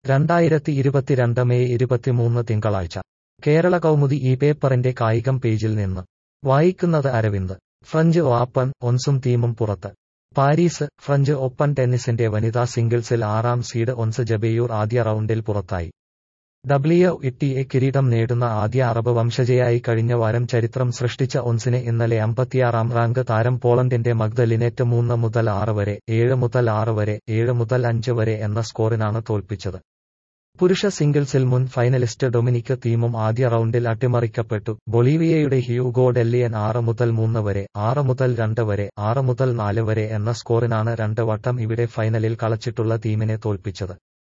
രണ്ടായിരത്തി ഇരുപത്തിരണ്ട് മെയ് ഇരുപത്തിമൂന്ന് തിങ്കളാഴ്ച കേരള കൗമുദി ഈ പേപ്പറിന്റെ കായികം പേജിൽ നിന്ന് വായിക്കുന്നത് അരവിന്ദ് ഫ്രഞ്ച് ഓപ്പൺ ഒൻസും ടീമും പുറത്ത് പാരീസ് ഫ്രഞ്ച് ഓപ്പൺ ടെന്നീസിന്റെ വനിതാ സിംഗിൾസിൽ ആറാം സീഡ് ഒൻസ് ജബേയൂർ ആദ്യ റൗണ്ടിൽ പുറത്തായി ഡബ്ല്യു ഇട്ടിഎ കിരീടം നേടുന്ന ആദ്യ അറബ് വംശജയായി കഴിഞ്ഞ വാരം ചരിത്രം സൃഷ്ടിച്ച ഒൻസിനെ ഇന്നലെ അമ്പത്തിയാറാം റാങ്ക് താരം പോളണ്ടിന്റെ മഗ്ദലിനെറ്റ് മൂന്ന് മുതൽ ആറ് വരെ ഏഴ് മുതൽ ആറ് വരെ ഏഴ് മുതൽ അഞ്ച് വരെ എന്ന സ്കോറിനാണ് തോൽപ്പിച്ചത് പുരുഷ സിംഗിൾസിൽ മുൻ ഫൈനലിസ്റ്റ് ഡൊമിനിക് തീമും ആദ്യ റൗണ്ടിൽ അട്ടിമറിക്കപ്പെട്ടു ബൊളീവിയയുടെ ഹ്യൂഗോ ഡെല്ലിയൻ ആറ് മുതൽ മൂന്ന് വരെ ആറ് മുതൽ രണ്ട് വരെ ആറ് മുതൽ നാല് വരെ എന്ന സ്കോറിനാണ് രണ്ട് വട്ടം ഇവിടെ ഫൈനലിൽ കളച്ചിട്ടുള്ള ടീമിനെ തോൽപ്പിച്ചത്